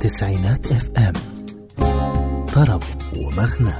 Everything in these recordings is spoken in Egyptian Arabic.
تسعينات اف ام طرب ومغنى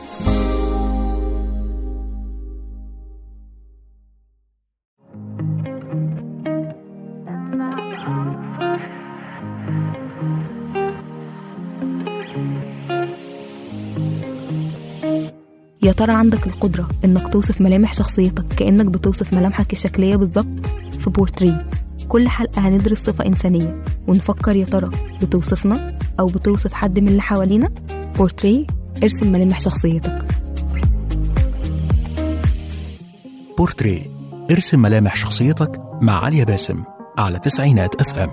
يا ترى عندك القدرة إنك توصف ملامح شخصيتك كأنك بتوصف ملامحك الشكلية بالظبط في بورتري كل حلقة هندرس صفة إنسانية ونفكر يا ترى بتوصفنا أو بتوصف حد من اللي حوالينا بورتري ارسم ملامح شخصيتك بورتري ارسم ملامح شخصيتك مع عليا باسم على تسعينات اف ام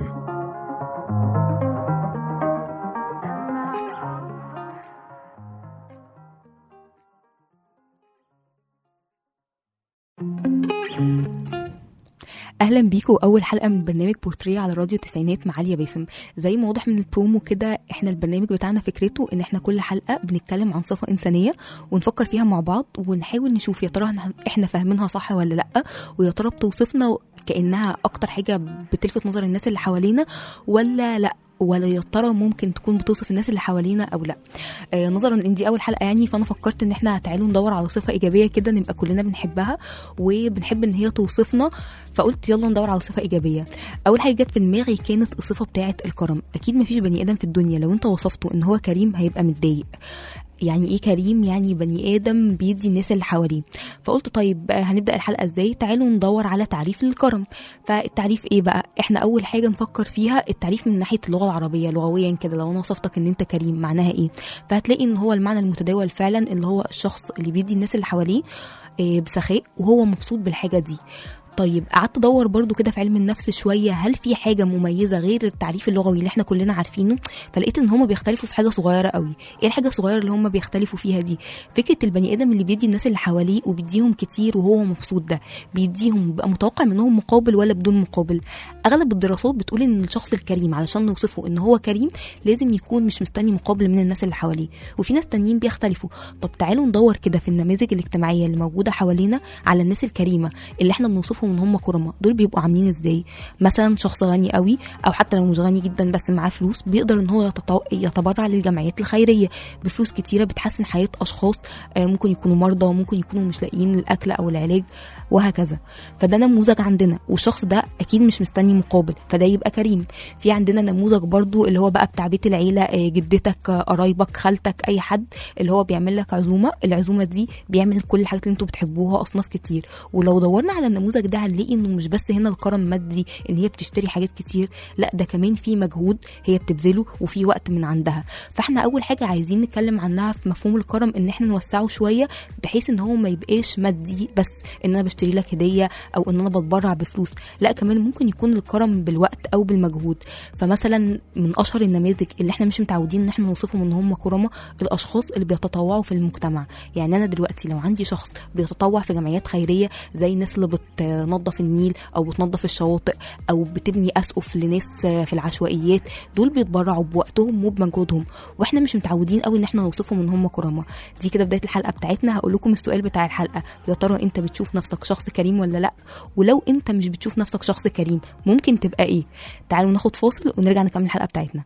اهلا بيكم اول حلقه من برنامج بورتريه على راديو تسعينات مع عليا باسم زي ما واضح من البرومو كده احنا البرنامج بتاعنا فكرته ان احنا كل حلقه بنتكلم عن صفه انسانيه ونفكر فيها مع بعض ونحاول نشوف يا ترى إحنا- احنا فاهمينها صح ولا لا ويا ترى بتوصفنا كانها اكتر حاجه بتلفت نظر الناس اللي حوالينا ولا لا ولا يا ترى ممكن تكون بتوصف الناس اللي حوالينا او لا آه نظرا ان دي اول حلقه يعني فانا فكرت ان احنا تعالوا ندور على صفه ايجابيه كده نبقى كلنا بنحبها وبنحب ان هي توصفنا فقلت يلا ندور على صفه ايجابيه اول حاجه جت في دماغي كانت الصفه بتاعه الكرم اكيد مفيش بني ادم في الدنيا لو انت وصفته ان هو كريم هيبقى متضايق يعني ايه كريم يعني بني ادم بيدي الناس اللي حواليه فقلت طيب آه، هنبدا الحلقه ازاي تعالوا ندور على تعريف للكرم فالتعريف ايه بقى احنا اول حاجه نفكر فيها التعريف من ناحيه اللغه العربيه لغويا كده لو انا وصفتك ان انت كريم معناها ايه فهتلاقي ان هو المعنى المتداول فعلا اللي هو الشخص اللي بيدي الناس اللي حواليه آه، بسخاء وهو مبسوط بالحاجه دي طيب قعدت ادور برضو كده في علم النفس شويه هل في حاجه مميزه غير التعريف اللغوي اللي احنا كلنا عارفينه فلقيت ان هما بيختلفوا في حاجه صغيره قوي ايه الحاجه الصغيره اللي هما بيختلفوا فيها دي فكره البني ادم اللي بيدي الناس اللي حواليه وبيديهم كتير وهو مبسوط ده بيديهم بيبقى متوقع منهم مقابل ولا بدون مقابل اغلب الدراسات بتقول ان الشخص الكريم علشان نوصفه ان هو كريم لازم يكون مش مستني مقابل من الناس اللي حواليه وفي ناس تانيين بيختلفوا طب تعالوا ندور كده في النماذج الاجتماعيه اللي موجوده حوالينا على الناس الكريمه اللي احنا بنوصفهم ان هم كرماء دول بيبقوا عاملين ازاي مثلا شخص غني قوي او حتى لو مش غني جدا بس معاه فلوس بيقدر ان هو يتطو... يتبرع للجمعيات الخيريه بفلوس كتيره بتحسن حياه اشخاص آه، ممكن يكونوا مرضى ممكن يكونوا مش لاقيين الاكل او العلاج وهكذا فده نموذج عندنا والشخص ده اكيد مش مستني مقابل فده يبقى كريم في عندنا نموذج برضو اللي هو بقى بتاع بيت العيله آه، جدتك آه، قرايبك خالتك اي حد اللي هو بيعمل لك عزومه العزومه دي بيعمل كل الحاجات اللي انتوا بتحبوها اصناف كتير ولو دورنا على النموذج ده هنلاقي انه مش بس هنا الكرم مادي ان هي بتشتري حاجات كتير لا ده كمان في مجهود هي بتبذله وفي وقت من عندها فاحنا اول حاجه عايزين نتكلم عنها في مفهوم الكرم ان احنا نوسعه شويه بحيث ان هو ما يبقاش مادي بس ان انا بشتري لك هديه او ان انا بتبرع بفلوس لا كمان ممكن يكون الكرم بالوقت او بالمجهود فمثلا من اشهر النماذج اللي احنا مش متعودين ان احنا نوصفهم ان هم كرماء الاشخاص اللي بيتطوعوا في المجتمع يعني انا دلوقتي لو عندي شخص بيتطوع في جمعيات خيريه زي الناس اللي بتنظف النيل او بتنظف الشواطئ او بتبني اسقف لناس في العشوائيات دول بيتبرعوا بوقتهم وبمجهودهم واحنا مش متعودين قوي ان احنا نوصفهم ان هم كرماء دي كده بدايه الحلقه بتاعتنا هقول لكم السؤال بتاع الحلقه يا ترى انت بتشوف نفسك شخص كريم ولا لا ولو انت مش بتشوف نفسك شخص كريم ممكن تبقى ايه تعالوا ناخد فاصل ونرجع نكمل الحلقه بتاعتنا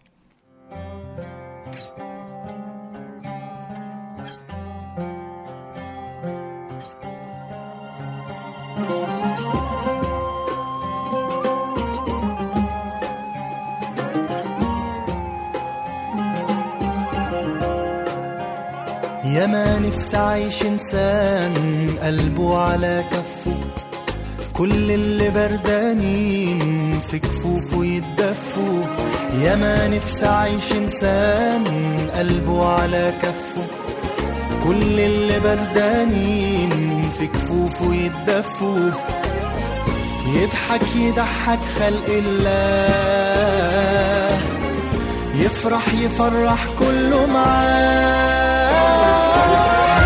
يا ما نفسي عايش انسان قلبه على كفه كل اللي بردانين في كفوفه يتدفوا يا ما نفسي عايش انسان قلبه على كفه كل اللي بردانين في كفوفه يتدفوا يضحك يضحك خلق الله يفرح يفرح كله معاه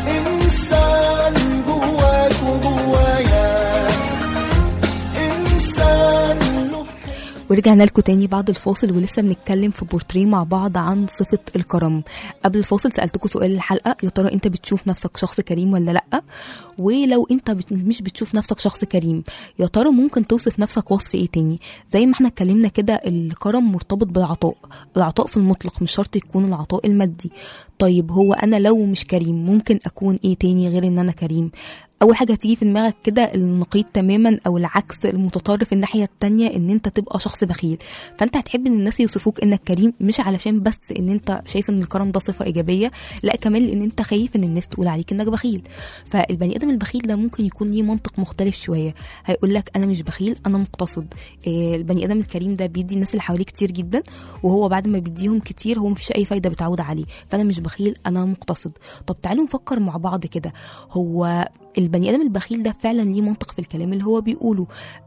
إنسان جواك وجوايا إنسان له ورجعنا لكم تاني بعد الفاصل ولسه بنتكلم في بورتريه مع بعض عن صفة الكرم قبل الفاصل سألتكم سؤال الحلقة يا ترى انت بتشوف نفسك شخص كريم ولا لأ ولو انت بت... مش بتشوف نفسك شخص كريم يا ترى ممكن توصف نفسك وصف ايه تاني زي ما احنا اتكلمنا كده الكرم مرتبط بالعطاء العطاء في المطلق مش شرط يكون العطاء المادي طيب هو انا لو مش كريم ممكن اكون ايه تاني غير ان انا كريم اول حاجه هتيجي في دماغك كده النقيض تماما او العكس المتطرف الناحيه التانية ان انت تبقى شخص بخيل فانت هتحب ان الناس يوصفوك انك كريم مش علشان بس ان انت شايف ان الكرم ده صفه ايجابيه لا كمان لان انت خايف ان الناس تقول عليك انك بخيل فالبني ادم البخيل ده ممكن يكون ليه منطق مختلف شويه هيقول لك انا مش بخيل انا مقتصد إيه، البني ادم الكريم ده بيدي الناس اللي حواليه كتير جدا وهو بعد ما بيديهم كتير هو مفيش اي فايده بتعود عليه فانا مش بخيل انا مقتصد طب تعالوا نفكر مع بعض كده هو البني ادم البخيل ده فعلا ليه منطق في الكلام اللي هو بيقوله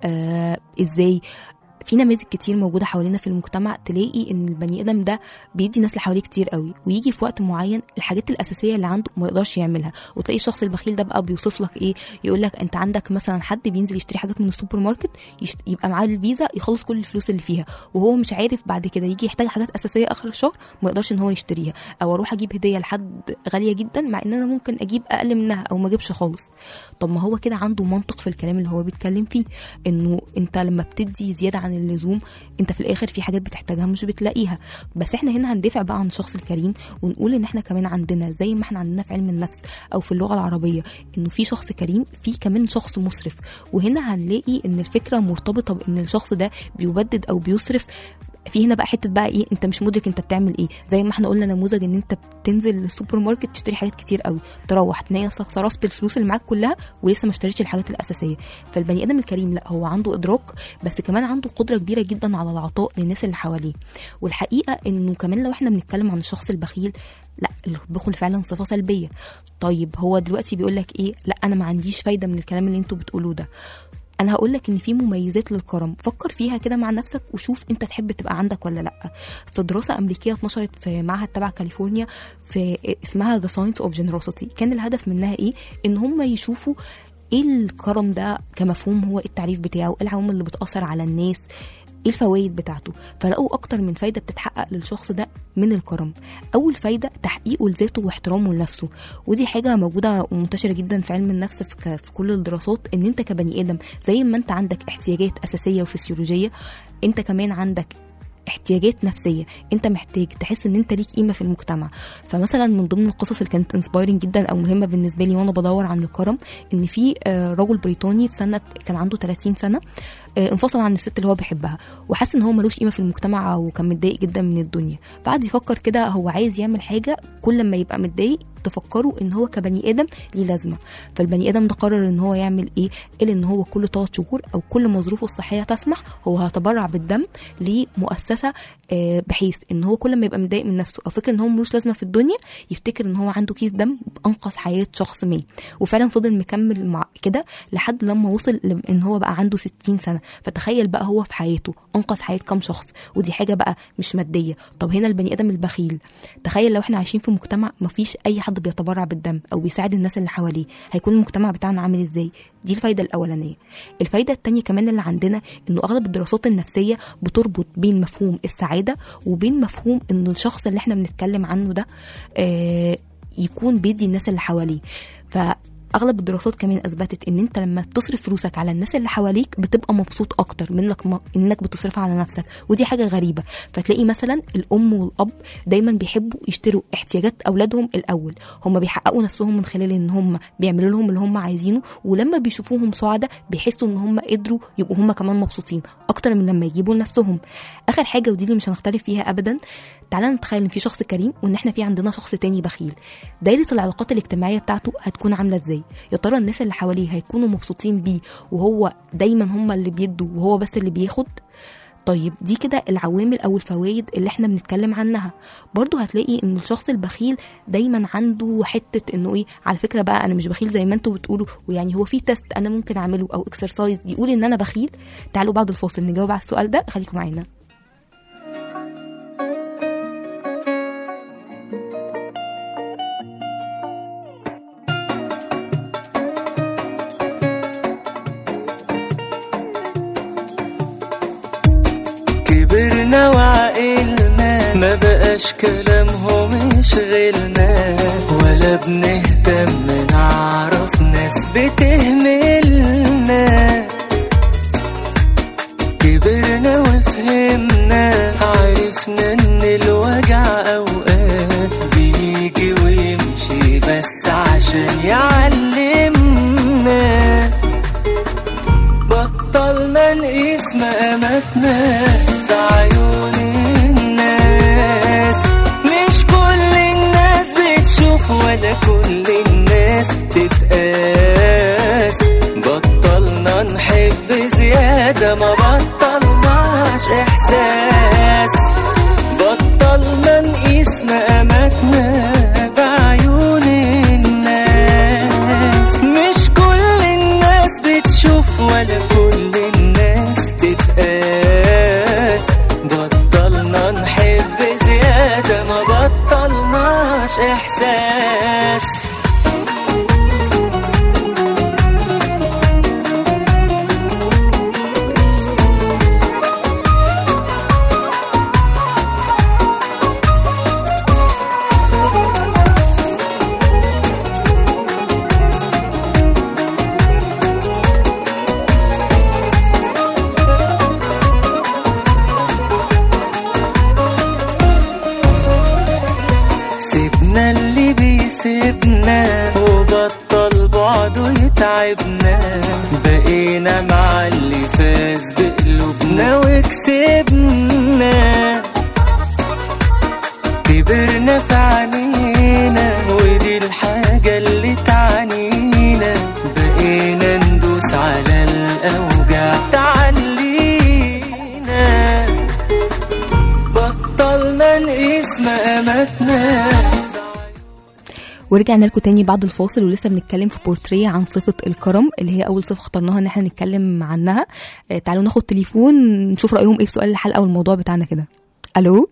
آه ازاي في نماذج كتير موجوده حوالينا في المجتمع تلاقي ان البني ادم ده بيدي الناس اللي حواليه كتير قوي ويجي في وقت معين الحاجات الاساسيه اللي عنده ما يقدرش يعملها وتلاقي الشخص البخيل ده بقى بيوصف لك ايه يقول لك انت عندك مثلا حد بينزل يشتري حاجات من السوبر ماركت يشت... يبقى معاه الفيزا يخلص كل الفلوس اللي فيها وهو مش عارف بعد كده يجي يحتاج حاجات اساسيه اخر الشهر ما يقدرش ان هو يشتريها او اروح اجيب هديه لحد غاليه جدا مع ان انا ممكن اجيب اقل منها او ما اجيبش خالص طب ما هو كده عنده منطق في الكلام اللي هو بيتكلم فيه انه انت لما بتدي زياده عن اللزوم انت في الاخر في حاجات بتحتاجها مش بتلاقيها بس احنا هنا هندافع بقى عن الشخص الكريم ونقول ان احنا كمان عندنا زي ما احنا عندنا في علم النفس او في اللغه العربيه انه في شخص كريم في كمان شخص مسرف وهنا هنلاقي ان الفكره مرتبطه بان الشخص ده بيبدد او بيسرف في هنا بقى حته بقى ايه انت مش مدرك انت بتعمل ايه زي ما احنا قلنا نموذج ان انت بتنزل السوبر ماركت تشتري حاجات كتير قوي تروح تلاقي نفسك صرفت الفلوس اللي معاك كلها ولسه ما اشتريتش الحاجات الاساسيه فالبني ادم الكريم لا هو عنده ادراك بس كمان عنده قدره كبيره جدا على العطاء للناس اللي حواليه والحقيقه انه كمان لو احنا بنتكلم عن الشخص البخيل لا البخل فعلا صفه سلبيه طيب هو دلوقتي بيقول لك ايه لا انا ما عنديش فايده من الكلام اللي انتوا بتقولوه ده انا هقول لك ان في مميزات للكرم فكر فيها كده مع نفسك وشوف انت تحب تبقى عندك ولا لا في دراسه امريكيه اتنشرت في معهد تبع كاليفورنيا في اسمها ذا ساينس اوف جنروسيتي كان الهدف منها ايه ان هم يشوفوا ايه الكرم ده كمفهوم هو إيه التعريف بتاعه ايه العوامل اللي بتاثر على الناس ايه الفوائد بتاعته فلقوا اكتر من فايده بتتحقق للشخص ده من الكرم اول فايده تحقيقه لذاته واحترامه لنفسه ودي حاجه موجوده ومنتشره جدا في علم النفس في, ك- في كل الدراسات ان انت كبني ادم زي ما انت عندك احتياجات اساسيه وفسيولوجيه انت كمان عندك احتياجات نفسيه انت محتاج تحس ان انت ليك قيمه في المجتمع فمثلا من ضمن القصص اللي كانت انسبايرنج جدا او مهمه بالنسبه لي وانا بدور عن الكرم ان في آه، رجل بريطاني في سنه كان عنده 30 سنه آه، انفصل عن الست اللي هو بيحبها وحس ان هو ملوش قيمه في المجتمع وكان متضايق جدا من الدنيا فقعد يفكر كده هو عايز يعمل حاجه كل ما يبقى متضايق تفكروا ان هو كبني ادم ليه لازمه فالبني ادم ده قرر ان هو يعمل ايه قال ان هو كل ثلاث شهور او كل ما ظروفه الصحيه تسمح هو هيتبرع بالدم لمؤسسه آه، بحيث ان هو كل ما يبقى متضايق من نفسه او فكر ان هو ملوش لازمه في الدنيا يفتكر ان هو عنده كيس دم انقذ حياه شخص ما وفعلا فضل مكمل مع كده لحد لما وصل ان هو بقى عنده 60 سنه فتخيل بقى هو في حياته انقذ حياه كام شخص ودي حاجه بقى مش ماديه طب هنا البني ادم البخيل تخيل لو احنا عايشين في مجتمع مفيش اي حد بيتبرع بالدم او بيساعد الناس اللي حواليه هيكون المجتمع بتاعنا عامل ازاي دي الفايده الاولانيه الفايده التانية كمان اللي عندنا انه اغلب الدراسات النفسيه بتربط بين مفهوم السعاده وبين مفهوم ان الشخص اللي احنا بنتكلم عنه ده آه يكون بيدي الناس اللي حواليه ف اغلب الدراسات كمان اثبتت ان انت لما تصرف فلوسك على الناس اللي حواليك بتبقى مبسوط اكتر منك م... انك بتصرفها على نفسك ودي حاجه غريبه فتلاقي مثلا الام والاب دايما بيحبوا يشتروا احتياجات اولادهم الاول هم بيحققوا نفسهم من خلال ان هم بيعملوا لهم اللي هم عايزينه ولما بيشوفوهم سعداء بيحسوا ان هم قدروا يبقوا هم كمان مبسوطين اكتر من لما يجيبوا لنفسهم اخر حاجه ودي اللي مش هنختلف فيها ابدا تعالى نتخيل ان في شخص كريم وان احنا في عندنا شخص تاني بخيل دايره العلاقات الاجتماعيه بتاعته هتكون عامله ازاي يا ترى الناس اللي حواليه هيكونوا مبسوطين بيه وهو دايما هم اللي بيدوا وهو بس اللي بياخد طيب دي كده العوامل او الفوائد اللي احنا بنتكلم عنها برضو هتلاقي ان الشخص البخيل دايما عنده حته انه ايه على فكره بقى انا مش بخيل زي ما انتوا بتقولوا ويعني هو في تيست انا ممكن اعمله او اكسرسايز يقول ان انا بخيل تعالوا بعد الفاصل نجاوب على السؤال ده خليكم معانا مفيش كلامهم يشغلنا ولا بنهتم نعرف ناس بتهملنا كبرنا وفهمنا عرفنا ان الوجع اوقات بيجي ويمشي بس عشان يعلمنا بطلنا نقيس مقاماتنا في عيون الناس مش كل الناس بتشوف ولا كل الناس تتقاس بطلنا نحب زيادة ما بطلناش إحساس بطلنا نقيس مقاماتنا بعيون الناس مش كل الناس بتشوف ولا كل الناس تتقاس بطلنا نحب زيادة ما بطلناش إحساس سيبنا اللي بيسيبنا وبطل بعده يتعبنا بقينا مع اللي فاز بقلوبنا وكسبنا كبرنا في عينينا ودي الحاجة اللي تعنينا بقينا ندوس على الأوجع تعلينا بطلنا نقيس مقاماتنا ورجعنا لكم تاني بعد الفاصل ولسه بنتكلم في بورتريه عن صفة الكرم اللي هي أول صفة اخترناها إن احنا نتكلم عنها آه، تعالوا ناخد تليفون نشوف رأيهم إيه في سؤال الحلقة والموضوع بتاعنا كده ألو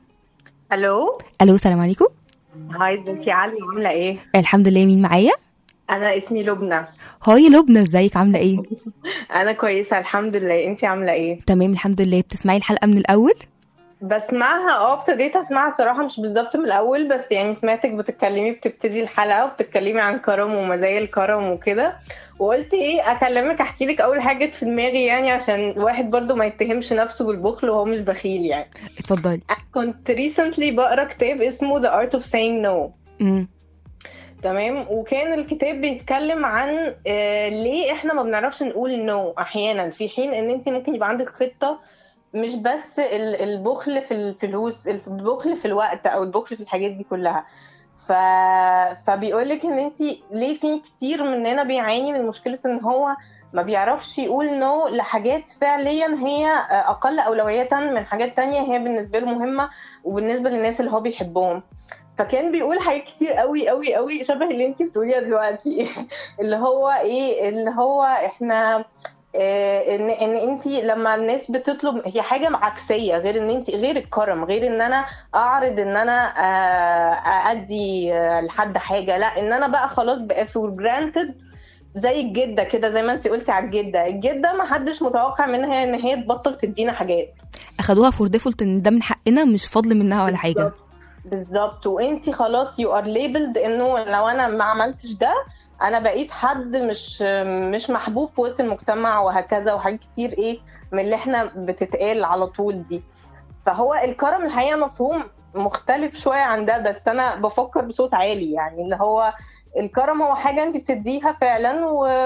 الو ألو السلام عليكم هاي ازيك علي عامله ايه الحمد لله مين معايا انا اسمي لبنى هاي لبنى ازيك عاملة إيه انا كويسه الحمد لله انتي عامله ايه تمام الحمد لله بتسمعي الحلقة من الأول بسمعها اه ابتديت اسمعها صراحه مش بالظبط من الاول بس يعني سمعتك بتتكلمي بتبتدي الحلقه وبتتكلمي عن كرم ومزايا الكرم وكده وقلت ايه اكلمك احكي لك اول حاجه جت في دماغي يعني عشان الواحد برضو ما يتهمش نفسه بالبخل وهو مش بخيل يعني اتفضلي كنت ريسنتلي بقرا كتاب اسمه The Art of Saying No مم. تمام وكان الكتاب بيتكلم عن آه ليه احنا ما بنعرفش نقول نو احيانا في حين ان انت ممكن يبقى عندك خطه مش بس ال- البخل في الفلوس البخل في الوقت او البخل في الحاجات دي كلها ف... فبيقول لك ان انت ليه في كتير مننا بيعاني من مشكله ان هو ما بيعرفش يقول نو لحاجات فعليا هي اقل اولويه من حاجات تانية هي بالنسبه له مهمه وبالنسبه للناس اللي هو بيحبهم فكان بيقول حاجات كتير قوي قوي قوي شبه اللي انت بتقوليها دلوقتي اللي هو ايه اللي هو احنا آه، ان ان انت لما الناس بتطلب هي حاجه عكسيه غير ان انت غير الكرم غير ان انا اعرض ان انا آه، ادي آه، لحد حاجه لا ان انا بقى خلاص بقى فور جرانتد زي الجده كده زي ما انت قلتي على الجده الجده ما حدش متوقع منها ان هي تبطل تدينا حاجات أخدوها فور ديفولت إن ده من حقنا مش فضل منها ولا حاجة بالظبط. بالظبط وانت خلاص يو ار ليبلد انه لو انا ما عملتش ده انا بقيت حد مش مش محبوب في وسط المجتمع وهكذا وحاجات كتير ايه من اللي احنا بتتقال على طول دي فهو الكرم الحقيقه مفهوم مختلف شويه عن ده بس انا بفكر بصوت عالي يعني اللي هو الكرم هو حاجه انت بتديها فعلا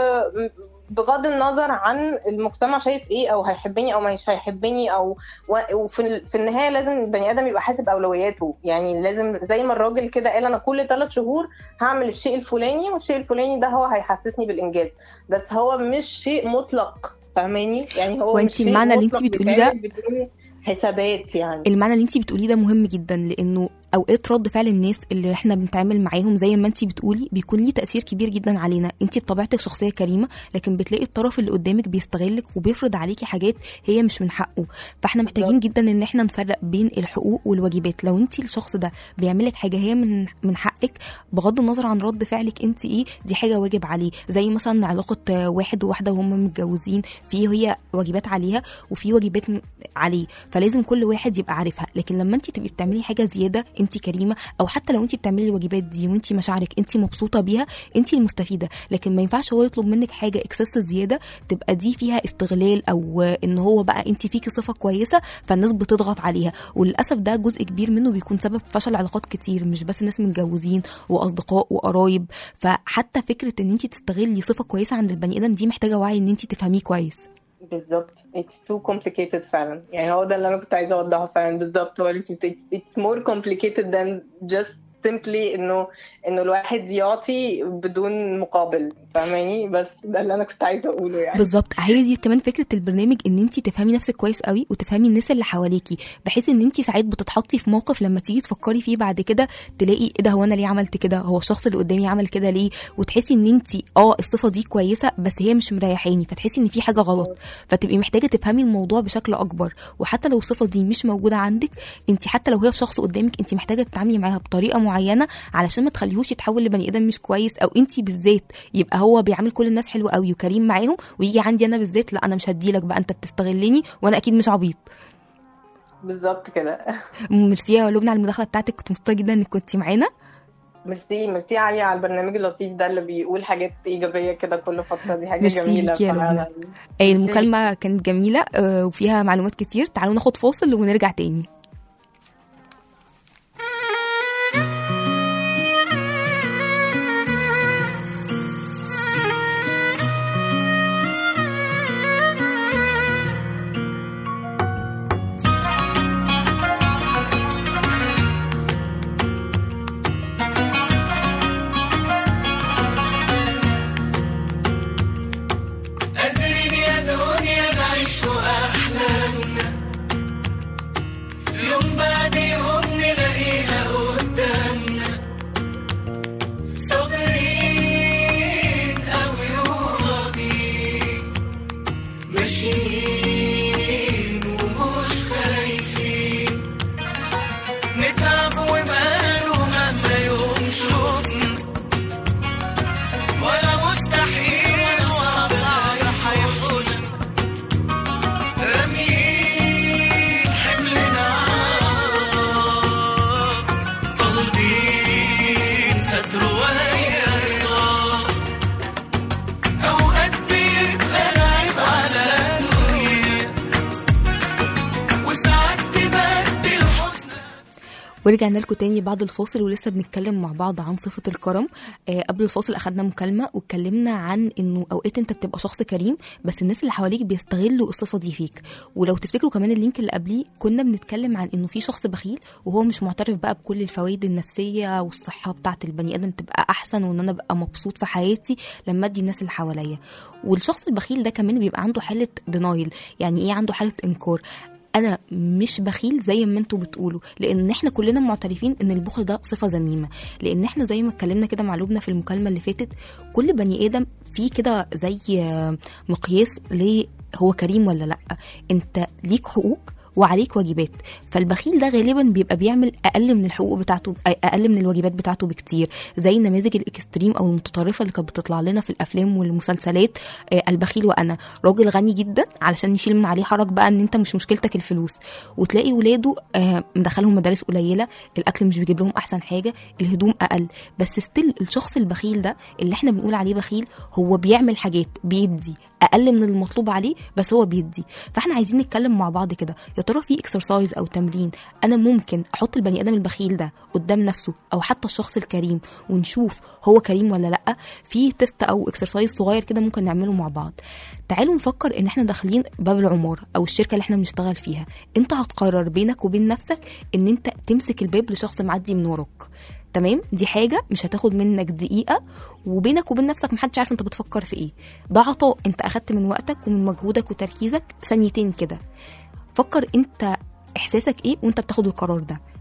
وبغض النظر عن المجتمع شايف ايه او هيحبني او مش هيحبني او و- وفي ال- في النهايه لازم البني ادم يبقى حاسب اولوياته يعني لازم زي ما الراجل كده قال انا كل ثلاث شهور هعمل الشيء الفلاني والشيء الفلاني ده هو هيحسسني بالانجاز بس هو مش شيء مطلق فاهماني يعني هو وانتي مش شيء المعنى اللي انتي مطلق بتقوليه ده- بيتعمل بدون حسابات يعني المعنى اللي انت بتقوليه ده مهم جدا لانه اوقات رد فعل الناس اللي احنا بنتعامل معاهم زي ما انت بتقولي بيكون ليه تاثير كبير جدا علينا انت بطبيعتك شخصيه كريمه لكن بتلاقي الطرف اللي قدامك بيستغلك وبيفرض عليكي حاجات هي مش من حقه فاحنا محتاجين جدا ان احنا نفرق بين الحقوق والواجبات لو انت الشخص ده بيعملك حاجه هي من من حقك بغض النظر عن رد فعلك انت ايه دي حاجه واجب عليه زي مثلا علاقه آه، واحد وواحده وهم متجوزين في هي واجبات عليها وفي واجبات م- عليه فلازم كل واحد يبقى عارفها لكن لما انت تبقي بتعملي حاجه زياده انت كريمه او حتى لو انت بتعملي الواجبات دي وانت مشاعرك انت مبسوطه بيها انت المستفيده لكن ما ينفعش هو يطلب منك حاجه اكسس زياده تبقى دي فيها استغلال او ان هو بقى انت فيكي صفه كويسه فالناس بتضغط عليها وللاسف ده جزء كبير منه بيكون سبب فشل علاقات كتير مش بس ناس متجوزين واصدقاء وقرايب فحتى فكره ان انت تستغلي صفه كويسه عند البني ادم دي محتاجه وعي ان انت تفهميه كويس بالظبط it's too complicated فعلا يعني هو ده اللي انا كنت عايزه اوضحه فعلا بالظبط هو اللي انت بت- it's more complicated than just simply انه انه الواحد يعطي بدون مقابل فاهماني بس ده اللي انا كنت عايزه اقوله يعني بالظبط هي دي كمان فكره البرنامج ان انت تفهمي نفسك كويس قوي وتفهمي الناس اللي حواليكي بحيث ان انت ساعات بتتحطي في موقف لما تيجي تفكري فيه بعد كده تلاقي ايه ده هو انا ليه عملت كده هو الشخص اللي قدامي عمل كده ليه وتحسي ان انت اه الصفه دي كويسه بس هي مش مريحاني فتحسي ان في حاجه غلط فتبقي محتاجه تفهمي الموضوع بشكل اكبر وحتى لو الصفه دي مش موجوده عندك انت حتى لو هي في شخص قدامك انت محتاجه تتعاملي معاها بطريقه معينه علشان ما تخليهوش يتحول لبني ادم مش كويس او انت بالذات يبقى هو بيعامل كل الناس حلو قوي وكريم معاهم ويجي عندي انا بالذات لا انا مش هديلك بقى انت بتستغلني وانا اكيد مش عبيط بالظبط كده ميرسي يا لبنى على المداخله بتاعتك كنت مبسوطه جدا انك كنتي معانا ميرسي ميرسي علي على البرنامج اللطيف ده اللي بيقول حاجات ايجابيه كده كل فتره دي حاجه ميرسي جميله ليكي يا فعلا. آه، المكالمه كانت جميله آه، وفيها معلومات كتير تعالوا ناخد فاصل ونرجع تاني قادرين يا دنيا نعيش أحلامنا يوم بعد يوم نلاقيها قدامنا صابرين أوي وراضيين ماشيين ومش خايفين نتعب وماله مهما يوم شوفنا ولا مستحيل ولا صعب هيحوشنا راميين حملنا طالبين ستر وهي رضا أوقات بيبقى العيب على الدنيا وساعات تبدل حزن ورجعنا لكم تاني بعد الفاصل ولسه بنتكلم مع بعض عن صفة الكرم آه قبل الفاصل أخدنا مكالمة واتكلمنا عن إنه أوقات أنت بتبقى شخص كريم بس الناس اللي حواليك بيستغلوا الصفة دي فيك ولو تفتكروا كمان اللينك اللي قبليه كنا بنتكلم عن إنه في شخص بخيل وهو مش معترف بقى بكل الفوائد النفسية والصحة بتاعة البني آدم تبقى أحسن وإن أنا أبقى مبسوط في حياتي لما أدي الناس اللي حواليا والشخص البخيل ده كمان بيبقى عنده حالة دينايل يعني إيه عنده حالة إنكار انا مش بخيل زي ما انتوا بتقولوا لان احنا كلنا معترفين ان البخل ده صفه ذميمه لان احنا زي ما اتكلمنا كده مع لبنى في المكالمه اللي فاتت كل بني ادم فيه كده زي آه، مقياس ليه هو كريم ولا لا انت ليك حقوق وعليك واجبات فالبخيل ده غالبا بيبقى بيعمل اقل من الحقوق بتاعته اقل من الواجبات بتاعته بكتير زي النماذج الاكستريم او المتطرفه اللي كانت بتطلع لنا في الافلام والمسلسلات آه، البخيل وانا راجل غني جدا علشان يشيل من عليه حرج بقى ان انت مش مشكلتك الفلوس وتلاقي ولاده آه، مدخلهم مدارس قليله الاكل مش بيجيب لهم احسن حاجه الهدوم اقل بس ستيل الشخص البخيل ده اللي احنا بنقول عليه بخيل هو بيعمل حاجات بيدي اقل من المطلوب عليه بس هو بيدي فاحنا عايزين نتكلم مع بعض كده يا ترى في اكسرسايز او تمرين انا ممكن احط البني ادم البخيل ده قدام نفسه او حتى الشخص الكريم ونشوف هو كريم ولا لا في تيست او اكسرسايز صغير كده ممكن نعمله مع بعض تعالوا نفكر ان احنا داخلين باب العماره او الشركه اللي احنا بنشتغل فيها انت هتقرر بينك وبين نفسك ان انت تمسك الباب لشخص معدي من وراك تمام دي حاجه مش هتاخد منك دقيقه وبينك وبين نفسك محدش عارف انت بتفكر في ايه ده عطاء انت اخدت من وقتك ومن مجهودك وتركيزك ثانيتين كده فكر انت احساسك ايه وانت بتاخد القرار ده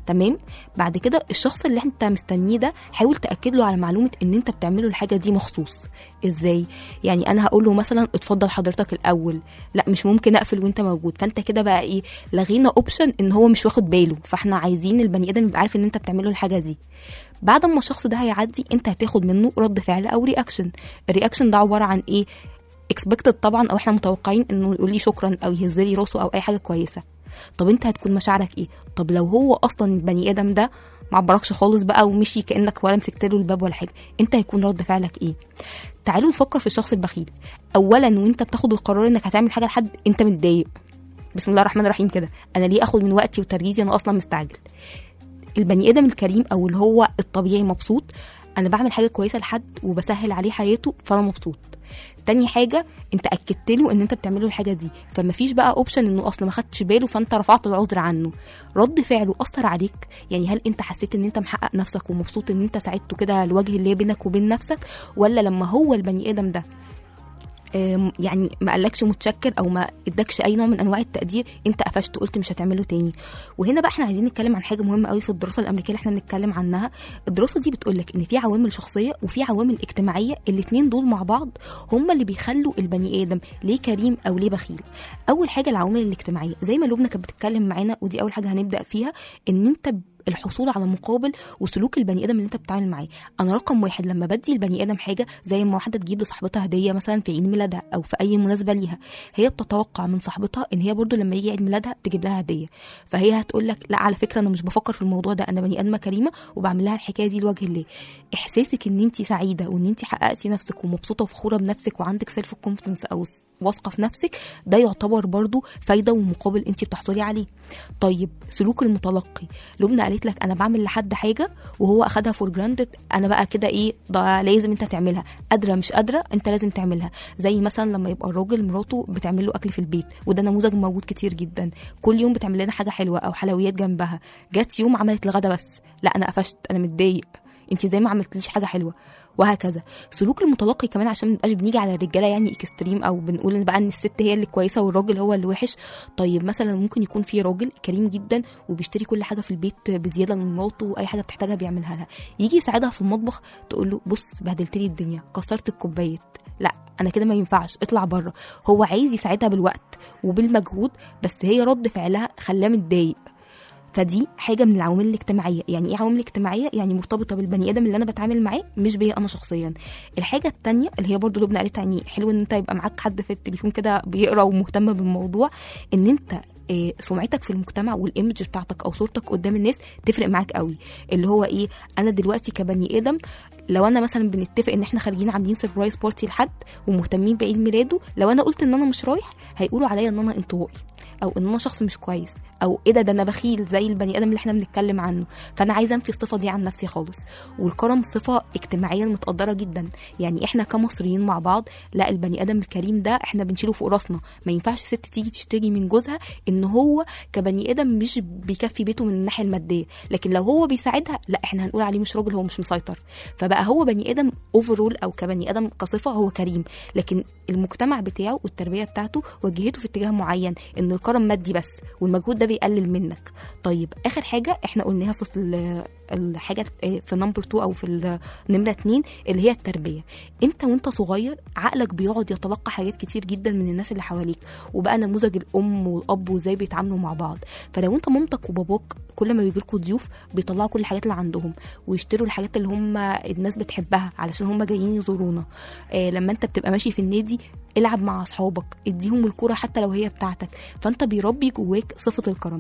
تمام بعد كده الشخص اللي انت مستنيه ده حاول تاكد له على معلومه ان انت بتعمله الحاجه دي مخصوص ازاي يعني انا هقول له مثلا اتفضل حضرتك الاول لا مش ممكن اقفل وانت موجود فانت كده بقى ايه لغينا اوبشن ان هو مش واخد باله فاحنا عايزين البني ادم يبقى عارف ان انت بتعمله الحاجه دي بعد ما الشخص ده هيعدي انت هتاخد منه رد فعل او رياكشن الرياكشن ده عباره عن ايه اكسبكتد طبعا او احنا متوقعين انه يقول لي شكرا او يهز لي راسه او اي حاجه كويسه طب انت هتكون مشاعرك ايه طب لو هو اصلا البني ادم ده ما عبركش خالص بقى ومشي كانك ولا مسكت له الباب ولا حاجه انت هيكون رد فعلك ايه تعالوا نفكر في الشخص البخيل اولا وانت بتاخد القرار انك هتعمل حاجه لحد انت متضايق بسم الله الرحمن الرحيم كده انا ليه اخد من وقتي وتركيزي انا اصلا مستعجل البني ادم الكريم او اللي هو الطبيعي مبسوط انا بعمل حاجه كويسه لحد وبسهل عليه حياته فانا مبسوط تاني حاجه انت اكدت له ان انت بتعمله الحاجه دي فما فيش بقى اوبشن انه اصلا ما خدتش باله فانت رفعت العذر عنه رد فعله اثر عليك يعني هل انت حسيت ان انت محقق نفسك ومبسوط ان انت ساعدته كده الوجه اللي بينك وبين نفسك ولا لما هو البني ادم ده آم، يعني ما قالكش متشكر او ما ادكش اي نوع من انواع التقدير انت قفشت وقلت مش هتعمله تاني وهنا بقى احنا عايزين نتكلم عن حاجه مهمه قوي في الدراسه الامريكيه اللي احنا بنتكلم عنها الدراسه دي بتقول لك ان في عوامل شخصيه وفي عوامل اجتماعيه الاثنين دول مع بعض هم اللي بيخلوا البني ادم ليه كريم او ليه بخيل اول حاجه العوامل الاجتماعيه زي ما لبنى كانت بتتكلم معانا ودي اول حاجه هنبدا فيها ان انت الحصول على مقابل وسلوك البني ادم اللي انت بتتعامل معاه انا رقم واحد لما بدي البني ادم حاجه زي ما واحده تجيب لصاحبتها هديه مثلا في عيد ميلادها او في اي مناسبه ليها هي بتتوقع من صاحبتها ان هي برضو لما يجي عيد ميلادها تجيب لها هديه فهي هتقول لك لا على فكره انا مش بفكر في الموضوع ده انا بني ادمه كريمه وبعمل لها الحكايه دي لوجه الله احساسك ان انت سعيده وان انت حققتي نفسك ومبسوطه وفخوره بنفسك وعندك سيلف كونفدنس او واثقه في نفسك ده يعتبر برضو فايده ومقابل انت بتحصلي عليه طيب سلوك المتلقي لبنى قالت لك انا بعمل لحد حاجه وهو اخدها فور جراندد انا بقى كده ايه ده لازم انت تعملها قادره مش قادره انت لازم تعملها زي مثلا لما يبقى الراجل مراته بتعمل له اكل في البيت وده نموذج موجود كتير جدا كل يوم بتعمل لنا حاجه حلوه او حلويات جنبها جت يوم عملت الغدا بس لا انا قفشت انا متضايق انت زي ما عملتليش حاجه حلوه وهكذا سلوك المتلقي كمان عشان ما نبقاش بنيجي على الرجاله يعني اكستريم او بنقول ان بقى ان الست هي اللي كويسه والراجل هو اللي وحش طيب مثلا ممكن يكون في راجل كريم جدا وبيشتري كل حاجه في البيت بزياده من مراته واي حاجه بتحتاجها بيعملها لها يجي يساعدها في المطبخ تقول له بص بهدلت لي الدنيا كسرت الكوبايات لا انا كده ما ينفعش اطلع بره هو عايز يساعدها بالوقت وبالمجهود بس هي رد فعلها خلاه متضايق فدي حاجه من العوامل الاجتماعيه يعني ايه عوامل اجتماعيه يعني مرتبطه بالبني ادم اللي انا بتعامل معاه مش بيا انا شخصيا الحاجه التانية اللي هي برضو لبنى قالتها يعني حلو ان انت يبقى معاك حد في التليفون كده بيقرا ومهتم بالموضوع ان انت إيه، سمعتك في المجتمع والايمج بتاعتك او صورتك قدام الناس تفرق معاك قوي اللي هو ايه انا دلوقتي كبني ادم لو انا مثلا بنتفق ان احنا خارجين عاملين سربرايز بارتي لحد ومهتمين بعيد ميلاده لو انا قلت ان انا مش رايح هيقولوا عليا ان انا انطوائي او ان انا شخص مش كويس او ايه ده ده انا بخيل زي البني ادم اللي احنا بنتكلم عنه فانا عايزه انفي الصفه دي عن نفسي خالص والكرم صفه اجتماعيا متقدره جدا يعني احنا كمصريين مع بعض لا البني ادم الكريم ده احنا بنشيله فوق راسنا ما ينفعش ست تيجي تشتري من جوزها ان هو كبني ادم مش بيكفي بيته من الناحيه الماديه لكن لو هو بيساعدها لا احنا هنقول عليه مش راجل هو مش مسيطر فبقى هو بني ادم اوفرول او كبني ادم كصفه هو كريم لكن المجتمع بتاعه والتربيه بتاعته وجهته في اتجاه معين ان الكرم مادي بس والمجهود ده بيقلل منك طيب اخر حاجه احنا قلناها في ال- الحاجه في نمبر 2 او في نمره 2 اللي هي التربيه انت وانت صغير عقلك بيقعد يتلقى حاجات كتير جدا من الناس اللي حواليك وبقى نموذج الام والاب وازاي بيتعاملوا مع بعض فلو انت مامتك وباباك كل ما بيجيلكوا ضيوف بيطلعوا كل الحاجات اللي عندهم ويشتروا الحاجات اللي هم الناس بتحبها علشان هم جايين يزورونا آه لما انت بتبقى ماشي في النادي العب مع اصحابك اديهم الكرة حتى لو هي بتاعتك فانت بيربي جواك صفة الكرم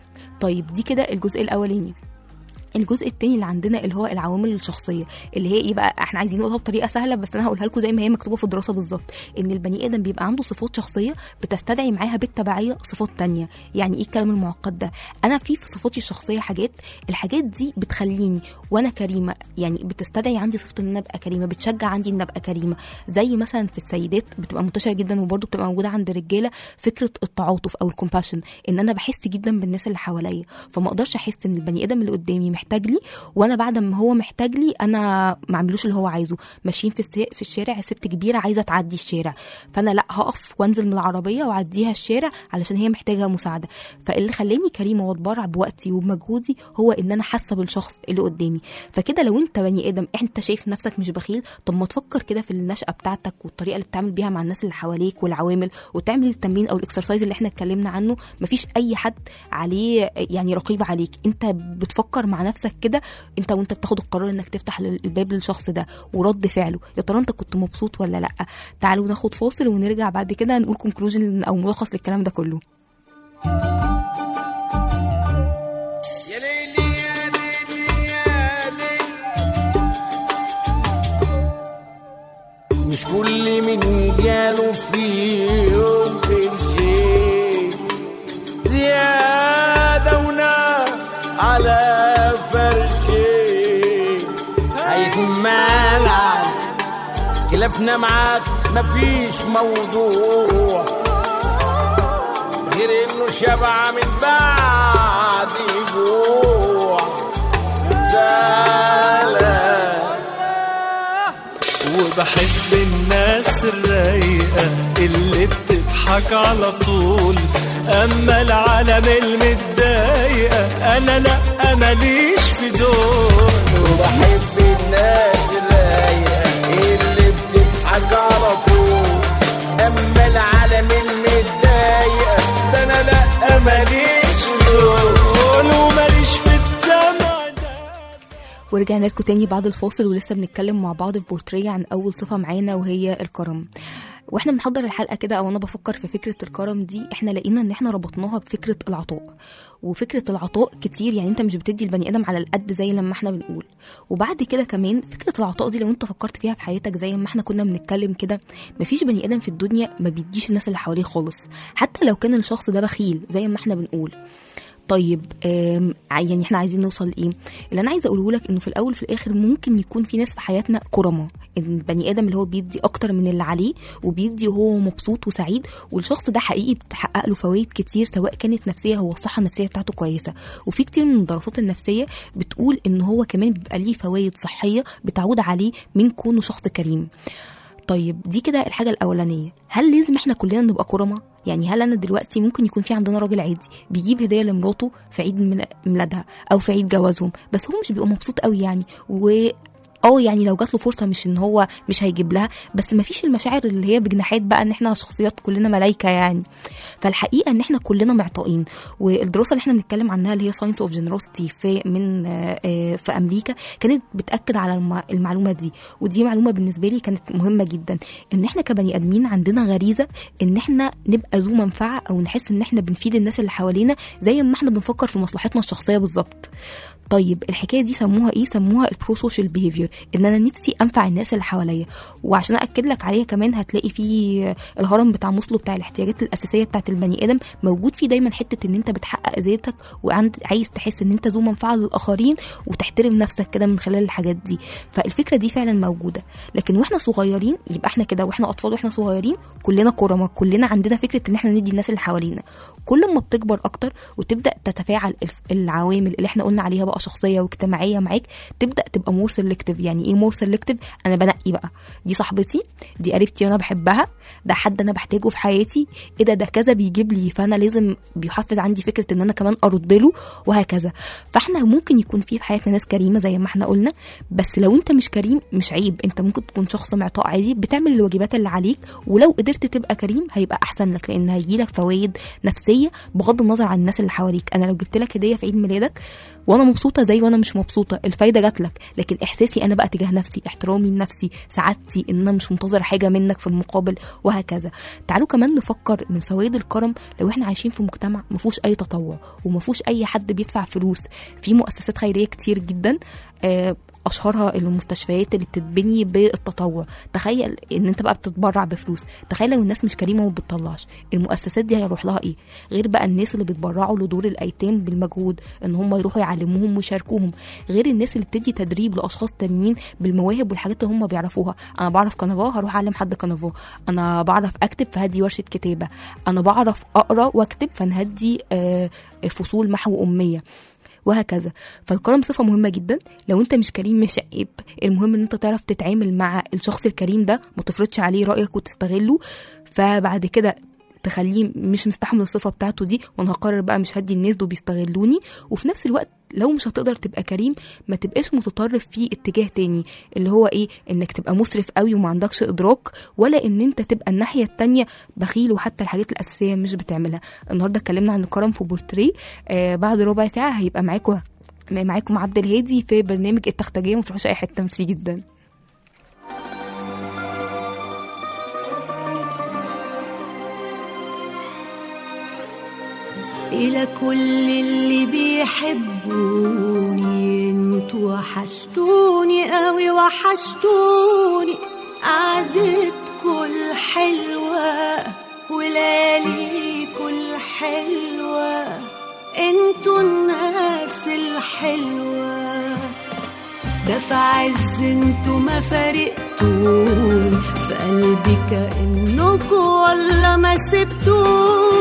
طيب دي كده الجزء الاولاني الجزء التاني اللي عندنا اللي هو العوامل الشخصيه اللي هي ايه بقى احنا عايزين نقولها بطريقه سهله بس انا هقولها لكم زي ما هي مكتوبه في الدراسه بالظبط ان البني ادم بيبقى عنده صفات شخصيه بتستدعي معاها بالتبعيه صفات تانية يعني ايه الكلام المعقد ده انا في في صفاتي الشخصيه حاجات الحاجات دي بتخليني وانا كريمه يعني بتستدعي عندي صفه ان انا ابقى كريمه بتشجع عندي ان ابقى كريمه زي مثلا في السيدات بتبقى منتشره جدا وبرده بتبقى موجوده عند الرجاله فكره التعاطف او الكومباشن ان انا بحس جدا بالناس اللي حواليا فما اقدرش احس ان البني ادم اللي قدامي محتاج محتاج لي وانا بعد ما هو محتاج لي انا ما اعملوش اللي هو عايزه ماشيين في الس- في الشارع ست كبيره عايزه تعدي الشارع فانا لا هقف وانزل من العربيه واعديها الشارع علشان هي محتاجه مساعده فاللي خلاني كريمه واتبرع بوقتي وبمجهودي هو ان انا حاسه بالشخص اللي قدامي فكده لو انت بني ادم انت شايف نفسك مش بخيل طب ما تفكر كده في النشأة بتاعتك والطريقة اللي بتعمل بيها مع الناس اللي حواليك والعوامل وتعمل التمرين او الاكسرسايز اللي احنا اتكلمنا عنه مفيش اي حد عليه يعني رقيب عليك انت بتفكر مع نفسك كده انت وانت بتاخد القرار انك تفتح الباب للشخص ده ورد فعله يا ترى انت كنت مبسوط ولا لا تعالوا ناخد فاصل ونرجع بعد كده نقول كونكلوجن او ملخص للكلام ده كله يا ليلي يا ليلي يا ليلي مش كل من جاله في يوم قرشين زيادة ونار على فرشين هيتمال خلافنا معاك مفيش موضوع غير انه شبع من بعد جوع زعلان وبحب الناس الرايقة اللي بتضحك على طول أما العالم المتضايقة أنا لأ ماليش في دول وبحب الناس الرايقة اللي بتضحك على طول اما العالم المتضايقة ده انا لا ماليش دول وماليش في الدمع ده ورجعنا لكم تاني بعد الفاصل ولسه بنتكلم مع بعض في بورتريه عن اول صفه معانا وهي الكرم واحنا بنحضر الحلقه كده او انا بفكر في فكره الكرم دي احنا لقينا ان احنا ربطناها بفكره العطاء وفكره العطاء كتير يعني انت مش بتدي البني ادم على القد زي لما احنا بنقول وبعد كده كمان فكره العطاء دي لو انت فكرت فيها في حياتك زي ما احنا كنا بنتكلم كده مفيش بني ادم في الدنيا ما بيديش الناس اللي حواليه خالص حتى لو كان الشخص ده بخيل زي ما احنا بنقول طيب آم، يعني احنا عايزين نوصل لايه اللي انا عايزه اقوله لك انه في الاول في الاخر ممكن يكون في ناس في حياتنا كرماء إن البني ادم اللي هو بيدي اكتر من اللي عليه وبيدي وهو مبسوط وسعيد والشخص ده حقيقي بتحقق له فوائد كتير سواء كانت نفسيه هو الصحه النفسيه بتاعته كويسه وفي كتير من الدراسات النفسيه بتقول ان هو كمان بيبقى ليه فوائد صحيه بتعود عليه من كونه شخص كريم طيب دي كده الحاجة الأولانية هل لازم احنا كلنا نبقى كرماء؟ يعني هل أنا دلوقتي ممكن يكون في عندنا راجل عادي بيجيب هدية لمراته في عيد ميلا- ميلادها أو في عيد جوازهم بس هو مش بيبقى مبسوط قوي يعني و اه يعني لو جات له فرصه مش ان هو مش هيجيب لها بس ما فيش المشاعر اللي هي بجناحات بقى ان احنا شخصيات كلنا ملايكه يعني فالحقيقه ان احنا كلنا معطائين والدراسه اللي احنا بنتكلم عنها اللي هي ساينس اوف جنروسيتي في من آه، آه، في امريكا كانت بتاكد على الم- المعلومه دي ودي معلومه بالنسبه لي كانت مهمه جدا ان احنا كبني ادمين عندنا غريزه ان احنا نبقى ذو منفعه او نحس ان احنا بنفيد الناس اللي حوالينا زي ما احنا بنفكر في مصلحتنا الشخصيه بالظبط طيب الحكايه دي سموها ايه سموها البرو سوشيال بيهيفير ان انا نفسي انفع الناس اللي حواليا وعشان اكد لك عليها كمان هتلاقي في الهرم بتاع مoslow بتاع الاحتياجات الاساسيه بتاعت البني ادم موجود فيه دايما حته ان انت بتحقق ذاتك وعند عايز تحس ان انت ذو منفعه للاخرين وتحترم نفسك كده من خلال الحاجات دي فالفكره دي فعلا موجوده لكن واحنا صغيرين يبقى احنا كده واحنا اطفال واحنا صغيرين كلنا كرماء كلنا عندنا فكره ان احنا ندي الناس اللي حوالينا كل ما بتكبر اكتر وتبدا تتفاعل الف- العوامل اللي احنا قلنا عليها بقى شخصيه واجتماعيه معاك تبدا تبقى مور سيلكتيف يعني ايه مور سيلكتيف انا بنقي بقى دي صاحبتي دي قريبتي وانا بحبها ده حد انا بحتاجه في حياتي ايه ده ده كذا بيجيب لي فانا لازم بيحفز عندي فكره ان انا كمان ارد له وهكذا فاحنا ممكن يكون في في حياتنا ناس كريمه زي ما احنا قلنا بس لو انت مش كريم مش عيب انت ممكن تكون شخص معطاء عادي بتعمل الواجبات اللي عليك ولو قدرت تبقى كريم هيبقى احسن لك لان هيجيلك فوائد نفسيه بغض النظر عن الناس اللي حواليك انا لو جبت لك هديه في عيد ميلادك وانا مبسوطه زي وانا مش مبسوطه الفايده جات لك لكن احساسي انا بقى تجاه نفسي احترامي لنفسي سعادتي ان انا مش منتظر حاجه منك في المقابل وهكذا تعالوا كمان نفكر من فوائد الكرم لو احنا عايشين في مجتمع ما فيهوش اي تطوع وما فيهوش اي حد بيدفع فلوس في مؤسسات خيريه كتير جدا آه، اشهرها المستشفيات اللي بتتبني بالتطوع تخيل ان انت بقى بتتبرع بفلوس تخيل لو الناس مش كريمه وما بتطلعش المؤسسات دي هيروح لها ايه غير بقى الناس اللي بيتبرعوا لدور الايتام بالمجهود ان هم يروحوا يعلموهم ويشاركوهم غير الناس اللي بتدي تدريب لاشخاص تانيين بالمواهب والحاجات اللي هم بيعرفوها انا بعرف كنفا هروح اعلم حد كنفا انا بعرف اكتب فهدي ورشه كتابه انا بعرف اقرا واكتب فانا هدي آه، فصول محو اميه وهكذا فالكرم صفه مهمه جدا لو انت مش كريم مش عيب المهم ان انت تعرف تتعامل مع الشخص الكريم ده ما تفرضش عليه رايك وتستغله فبعد كده تخليه مش مستحمل الصفه بتاعته دي وانا هقرر بقى مش هدي الناس دول بيستغلوني وفي نفس الوقت لو مش هتقدر تبقى كريم ما تبقاش متطرف في اتجاه تاني اللي هو ايه انك تبقى مسرف قوي وما عندكش ادراك ولا ان انت تبقى الناحيه التانية بخيل وحتى الحاجات الاساسيه مش بتعملها النهارده اتكلمنا عن الكرم في بورتريه آه بعد ربع ساعه هيبقى معاكم معاكم عبد الهادي في برنامج التختجيه ما تروحوش اي حته ميرسي جدا إلى كل اللي بيحبوني انتوا وحشتوني قوي وحشتوني قعدتكوا الحلوة ولياليكوا الحلوة انتوا الناس الحلوة ده في عز انتوا ما فارقتوني في قلبي كأنكوا والله ما سبتوني